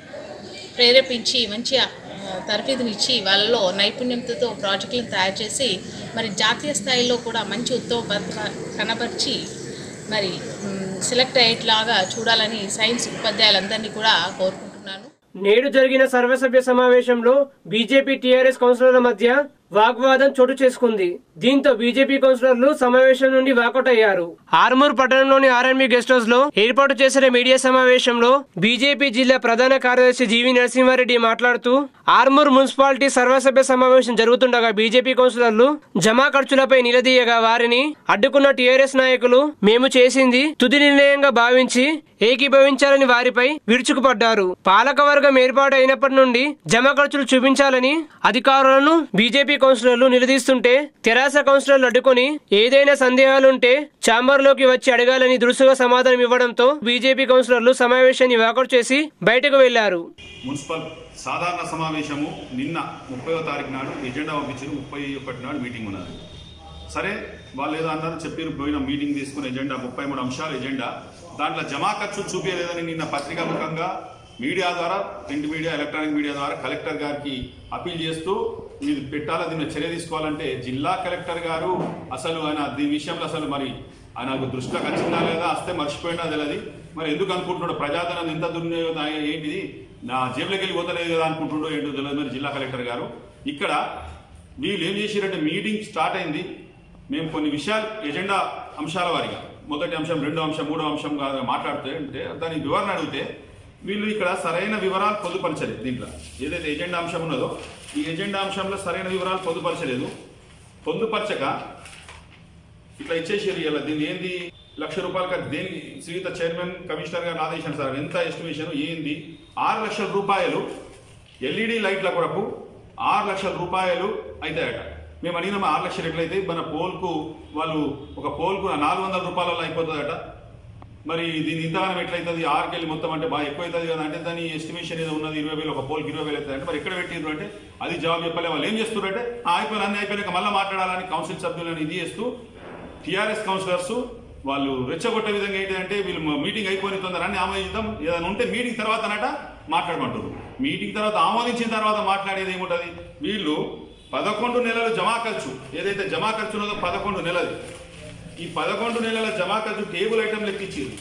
ప్రేరేపించి మంచిగా ఆ, తర్ఫీదునిచ్చి వాళ్ళలో నైపుణ్యంతో ప్రాజెక్టులను తయారు చేసి మరి జాతీయ స్థాయిలో కూడా మంచి ఉత్తమ ప్రతిభ కనబర్చి మరి మ్, సెలెక్ట్ అయ్యేట్లాగా చూడాలని సైన్స్ ఉపాధ్యాయులందరినీ కూడా కోరుకుంటున్నాను నేడు జరిగిన సర్వసభ్య సమావేశంలో బీజేపీ టీఆర్ఎస్ కౌన్సిలర్ల మధ్య వాగ్వాదం చోటు చేసుకుంది దీంతో బీజేపీ కౌన్సిలర్లు సమావేశం నుండి వాకౌట్ అయ్యారు ఆర్మూర్ పట్టణంలోని ఆర్ఎంబీ గెస్ట్ హౌస్ లో ఏర్పాటు చేసిన మీడియా సమావేశంలో బీజేపీ జిల్లా ప్రధాన కార్యదర్శి జీవి నరసింహారెడ్డి మాట్లాడుతూ ఆర్మూర్ మున్సిపాలిటీ సర్వసభ్య సమావేశం జరుగుతుండగా బీజేపీ కౌన్సిలర్లు జమా ఖర్చులపై నిలదీయగా వారిని అడ్డుకున్న టీఆర్ఎస్ నాయకులు మేము చేసింది తుది నిర్ణయంగా భావించి ఏకీభవించాలని వారిపై విరుచుకుపడ్డారు పాలకవర్గం ఏర్పాటు అయినప్పటి నుండి జమ ఖర్చులు చూపించాలని అధికారులను బీజేపీ కౌన్సిలర్లు నిలదీస్తుంటే తెరాస కౌన్సిలర్లు అడ్డుకొని ఏదైనా సందేహాలుంటే ఛాంబర్ లోకి వచ్చి అడగాలని దురుసుగా సమాధానం ఇవ్వడంతో బీజేపీ కౌన్సిలర్లు సమావేశాన్ని వాకౌట్ చేసి బయటకు వెళ్లారు మున్సిపల్ సాధారణ సమావేశము నిన్న ముప్పైవ తారీఖు నాడు ఎజెండా పంపించారు ముప్పై ఒకటి నాడు మీటింగ్ ఉన్నది సరే వాళ్ళు ఏదో అన్నారు చెప్పారు పోయిన మీటింగ్ తీసుకున్న ఎజెండా ముప్పై మూడు అంశాలు ఎజెండా దాంట్లో జమా ఖర్చు చూపించలేదని నిన్న పత్రికాముఖంగా మీడియా ద్వారా ప్రింట్ మీడియా ఎలక్ట్రానిక్ మీడియా ద్వారా కలెక్టర్ గారికి అప్పీల్ చేస్తూ ఇది పెట్టాలా దీన్ని చర్య తీసుకోవాలంటే జిల్లా కలెక్టర్ గారు అసలు ఆయన దీని విషయంలో అసలు మరి ఆయనకు దృష్టిలోకి వచ్చిందా లేదా వస్తే మర్చిపోయినా తెలియదు మరి ఎందుకు అనుకుంటున్నాడు ప్రజాధనం ఎంత దుర్వినియోగం అయ్యే- ఏంటిది నా జేబులోకి వెళ్ళి పోతలేదు కదా అనుకుంటుండో ఏంటో తెలియదు మరి జిల్లా కలెక్టర్ గారు ఇక్కడ వీళ్ళు ఏం చేసిరంటే మీటింగ్ స్టార్ట్ అయింది మేము కొన్ని విషయాలు ఎజెండా అంశాల వారిగా మొదటి అంశం రెండో అంశం మూడో అంశం కాదు మాట్లాడితే అంటే దాని వివరణ అడిగితే వీళ్ళు ఇక్కడ సరైన వివరాలు పొందుపరచలేదు దీంట్లో ఏదైతే ఎజెండా అంశం ఉన్నదో ఈ ఎజెండా అంశంలో సరైన వివరాలు పొందుపరచలేదు పొందుపరచక ఇట్లా ఇచ్చేసారు ఇలా దీన్ని ఏంది లక్ష రూపాయలు కాదు దేనికి శ్రీయుత చైర్మన్ కమిషనర్ గారు ఆదేశం సార్ ఎంత ఎస్టిమేషన్ ఏంది ఆరు లక్షల రూపాయలు ఎల్ఈడి లైట్ల కొరకు ఆరు లక్షల రూపాయలు అవుతాయట మేము అడిగినాం ఆరు లక్షలు ఎట్లయితే మన పోల్కు వాళ్ళు ఒక పోల్కు నాలుగు వందల రూపాయలలో అయిపోతుందట మరి దీని ఇంతగానం ఎట్లయితుంది ఆరుకెళ్ళి మొత్తం అంటే బాగా ఎక్కువ అవుతుంది కదా అంటే దాని ఎస్టిమేషన్ ఏదో ఉన్నది ఇరవై వేలు ఒక పోల్కి ఇరవై వేలు అవుతుంది అంటే మరి ఎక్కడ పెట్టిండ్రు అంటే అది జవాబు చెప్పలే వాళ్ళు ఏం చేస్తున్నారు అంటే "ఆ, అయిపోయిన అన్ని అయిపోయినాక మళ్ళీ మాట్లాడాలని కౌన్సిల్ సభ్యులను ఇది చేస్తూ టీఆర్ఎస్ కౌన్సిలర్స్ వాళ్ళు రెచ్చగొట్టే విధంగా ఏంటంటే వీళ్ళు మీటింగ్ అయిపోయిన తొందర అన్ని ఆమోదిద్దాం ఏదైనా ఉంటే మీటింగ్ తర్వాత అనట మాట్లాడమంటారు మీటింగ్ తర్వాత ఆమోదించిన తర్వాత మాట్లాడేది ఏముంటది వీళ్ళు పదకొండు నెలలు జమా ఖర్చు ఏదైతే జమా ఖర్చు ఉన్నదో పదకొండు నెలది ఈ పదకొండు నెలల జమా ఖర్చు టేబుల్ ఐటమ్ లెక్కించింది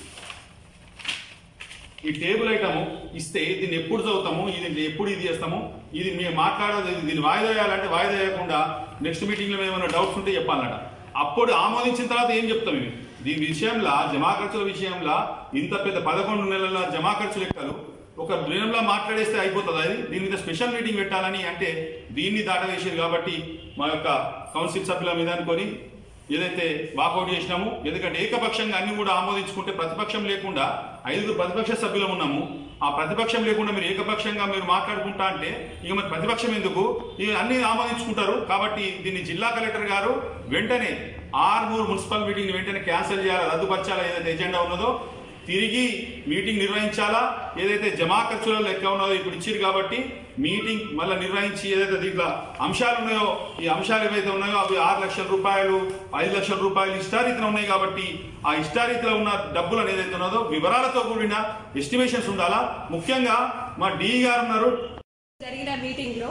ఈ టేబుల్ ఐటమ్ ఇస్తే దీన్ని ఎప్పుడు చదువుతాము ఇది ఎప్పుడు ఇది చేస్తాము ఇది మేము మాట్లాడదు ఇది దీన్ని వాయిదా వేయాలంటే వాయిదా వేయకుండా నెక్స్ట్ మీటింగ్లో మేము ఏమైనా డౌట్స్ ఉంటే చెప్పాలన్నట అప్పుడు ఆమోదించిన తర్వాత ఏం చెప్తాం ఇవి దీని విషయంలో జమా ఖర్చుల విషయంలో ఇంత పెద్ద పదకొండు నెలల జమా ఖర్చు లెక్కలు ఒక దినంలో మాట్లాడేస్తే అయిపోతుంది అది దీని మీద స్పెషల్ మీటింగ్ పెట్టాలని అంటే దీన్ని దాటవేసారు కాబట్టి మా యొక్క కౌన్సిల్ సభ్యుల మీద అనుకొని ఏదైతే వాకౌట్ చేసినాము ఎందుకంటే ఏకపక్షంగా అన్ని కూడా ఆమోదించుకుంటే ప్రతిపక్షం లేకుండా ఐదుగురు ప్రతిపక్ష సభ్యులం ఉన్నాము ఆ ప్రతిపక్షం లేకుండా మీరు ఏకపక్షంగా మీరు మాట్లాడుకుంటా అంటే ఇక మరి ప్రతిపక్షం ఎందుకు ఇక అన్ని ఆమోదించుకుంటారు కాబట్టి దీన్ని జిల్లా కలెక్టర్ గారు వెంటనే ఆర్మూర్ మున్సిపల్ మీటింగ్ వెంటనే క్యాన్సిల్ చేయాలా రద్దుపరచాలా ఏదైతే ఎజెండా ఉన్నదో తిరిగి మీటింగ్ నిర్వహించాలా ఏదైతే జమా ఖర్చుల లెక్క ఉన్నదో ఇప్పుడు ఇచ్చారు కాబట్టి మీటింగ్ మళ్ళీ నిర్వహించి ఏదైతే దీంట్లో అంశాలు ఉన్నాయో ఈ అంశాలు ఏవైతే ఉన్నాయో అవి ఆరు లక్షల రూపాయలు ఐదు లక్షల రూపాయలు ఇష్టారీతిలో ఉన్నాయి కాబట్టి ఆ ఇష్టారీతిలో ఉన్న డబ్బులను ఏదైతే ఉన్నదో వివరాలతో కూడిన ఎస్టిమేషన్స్ ఉండాలా ముఖ్యంగా మా డి గారు ఉన్నారు జరిగిన మీటింగ్లో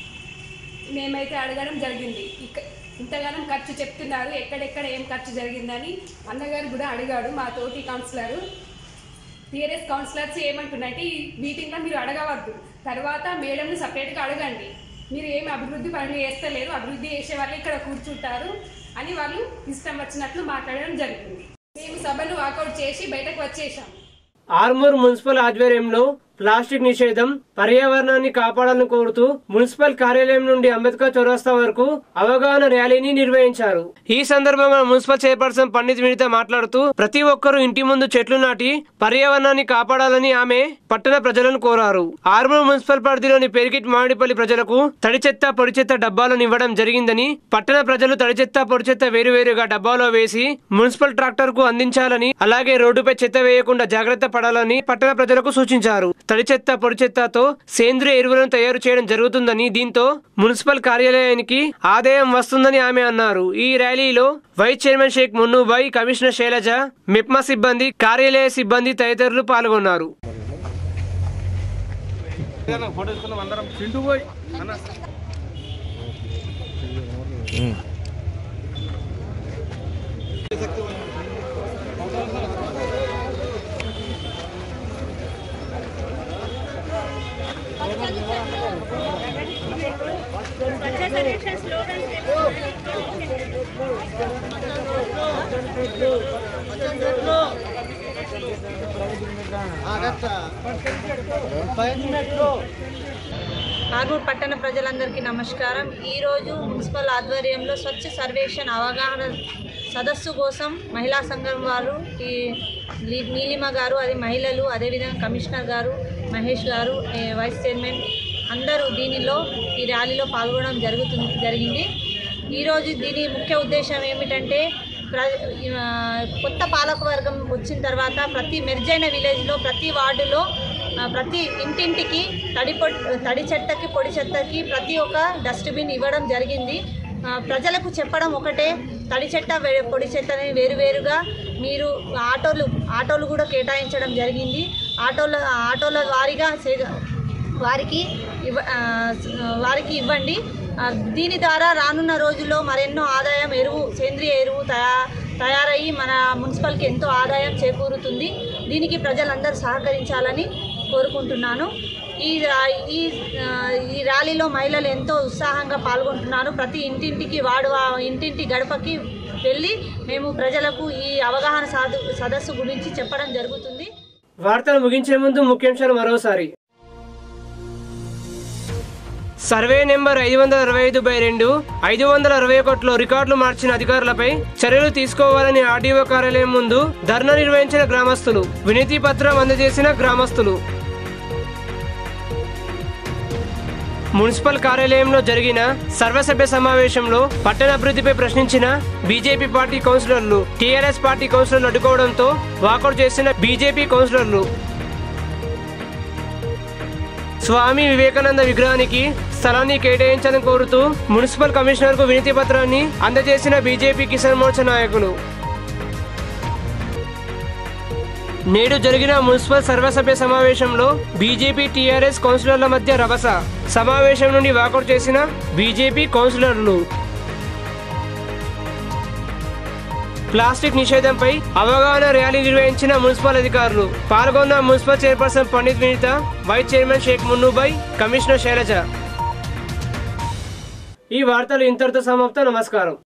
మేమైతే అడగడం జరిగింది ఇక ఇంతగానం ఖర్చు చెప్తున్నారు ఎక్కడెక్కడ ఏం ఖర్చు జరిగిందని అన్నగారు కూడా అడిగాడు మా తోటి కౌన్సిలర్ టీఆర్ఎస్ కౌన్సిలర్స్ ఏమంటున్నారంటే ఈ మీటింగ్లో మీరు అడగవద్దు తర్వాత మేడంని సపరేట్గా అడగండి మీరు ఏమి అభివృద్ధి పనులు చేస్తలేరు అభివృద్ధి చేసే వాళ్ళు ఇక్కడ కూర్చుంటారు అని వాళ్ళు ఇష్టం వచ్చినట్లు మాట్లాడడం జరిగింది మేము సభను వాకౌట్ చేసి బయటకు వచ్చేసాం ఆర్మూర్ మున్సిపల్ ఆధ్వర్యంలో ప్లాస్టిక్ నిషేధం పర్యావరణాన్ని కాపాడాలని కోరుతూ మున్సిపల్ కార్యాలయం నుండి అంబేద్కర్ చౌరస్తా వరకు అవగాహన ర్యాలీని నిర్వహించారు ఈ సందర్భంగా మున్సిపల్ చైర్పర్సన్ పండిత్ వినిత మాట్లాడుతూ ప్రతి ఒక్కరూ ఇంటి ముందు చెట్లు నాటి పర్యావరణాన్ని కాపాడాలని ఆమె పట్టణ ప్రజలను కోరారు ఆర్మూర్ మున్సిపల్ పరిధిలోని పెరిగిట్ మామిడిపల్లి ప్రజలకు తడి చెత్త పొడి చెత్త డబ్బాలను ఇవ్వడం జరిగిందని పట్టణ ప్రజలు తడి చెత్త పొడి చెత్త వేరువేరుగా డబ్బాలో వేసి మున్సిపల్ ట్రాక్టర్ కు అందించాలని అలాగే రోడ్డుపై చెత్త వేయకుండా జాగ్రత్త పడాలని పట్టణ ప్రజలకు సూచించారు తడి చెత్త పొడి చెత్తతో సేంద్రియ ఎరువులను తయారు చేయడం జరుగుతుందని దీంతో మున్సిపల్ కార్యాలయానికి ఆదాయం వస్తుందని ఆమె అన్నారు ఈ ర్యాలీలో vice chairman Shaik మున్నుబాయ్ commissioner Sailaja MEPMA సిబ్బంది కార్యాలయ సిబ్బంది తదితరులు పాల్గొన్నారు ఫోటో తీసుకున్నాం అందరం చింటూ పోయి అన్న ఆర్మూర్ పట్టణ ప్రజలందరికీ నమస్కారం ఈరోజు మున్సిపల్ ఆధ్వర్యంలో స్వచ్ఛ సర్వేక్షణ అవగాహన సదస్సు కోసం మహిళా సంఘం వారు ఈ లీ- నీలిమ గారు అది మహిళలు అదేవిధంగా కమిషనర్ గారు మహేష్ గారు ఏ, వైస్ చైర్మన్ అందరూ దీనిలో ఈ ర్యాలీలో పాల్గొనడం జరుగుతుంది జరిగింది ఈరోజు దీని ముఖ్య ఉద్దేశం ఏమిటంటే ప్ర ఆ, కొత్త పాలకవర్గం వచ్చిన తర్వాత ప్రతి మెర్జైన విలేజ్లో ప్రతి వార్డులో ఆ, ప్రతి ఇంటింటికి తడి పొడి తడి చెత్తకి పొడి చెత్తకి ప్రతి ఒక్క డస్ట్బిన్ ఇవ్వడం జరిగింది ఆ, ప్రజలకు చెప్పడం ఒకటే తడి చెత్త వే- పొడి చెత్తని వేరువేరుగా మీరు ఆటోలు ఆటోలు కూడా కేటాయించడం జరిగింది ఆటోల ఆటోల వారీగా సే- వారికి ఇవ్వ ఆ, వారికి ఇవ్వండి ఆ, దీని ద్వారా రానున్న రోజుల్లో మరెన్నో ఆదాయం ఎరువు సేంద్రియ ఎరువు తయా తయారయ్యి మన మున్సిపల్కి ఎంతో ఆదాయం చేకూరుతుంది దీనికి ప్రజలందరూ సహకరించాలని కోరుకుంటున్నాను ఈ రా- ఈ ఆ, ఈ ర్యాలీలో మహిళలు ఎంతో ఉత్సాహంగా పాల్గొంటున్నారు ప్రతి ఇంటింటికి వాడు ఆ ఇంటింటి గడపకి వెళ్ళి మేము ప్రజలకు ఈ అవగాహన సాధు సదస్సు గురించి చెప్పడం జరుగుతుంది వార్తలు ముగించే ముందు ముఖ్యాంశాలు మరోసారి సర్వే నెంబర్ ఐదు వందల అరవై ఐదు బై రెండు ఐదు వందల అరవై ఒకటిలో రికార్డులు మార్చిన అధికారులపై చర్యలు తీసుకోవాలని ఆర్డీఓ కార్యాలయం ముందు ధర్నా నిర్వహించిన గ్రామస్తులు వినతి పత్రం అందజేసిన గ్రామస్తులు మున్సిపల్ కార్యాలయంలో జరిగిన సర్వసభ్య సమావేశంలో పట్టణ అభివృద్ధిపై ప్రశ్నించిన బీజేపీ పార్టీ కౌన్సిలర్లు టీఆర్ఎస్ పార్టీ కౌన్సిలర్లు అడ్డుకోవడంతో వాకౌట్ చేసిన బీజేపీ కౌన్సిలర్లు స్వామి వివేకానంద విగ్రహానికి స్థలాన్ని కేటాయించాలని కోరుతూ మున్సిపల్ కమిషనర్ కు వినతి పత్రాన్ని అందజేసిన బీజేపీ కిసాన్ మోర్చా నాయకులు నేడు జరిగిన మున్సిపల్ సర్వసభ్య సమావేశంలో బీజేపీ టీఆర్ఎస్ కౌన్సిలర్ల మధ్య రభస సమావేశం నుండి వాకౌట్ చేసిన బీజేపీ కౌన్సిలర్లు ప్లాస్టిక్ నిషేధంపై అవగాహన ర్యాలీ నిర్వహించిన మున్సిపల్ అధికారులు పాల్గొన్న municipal chairperson Pandit Vineetha vice chairman Shaik మున్నుబాయ్ commissioner Sailaja ఈ వార్తలు ఇంతటితో సమాప్తం నమస్కారం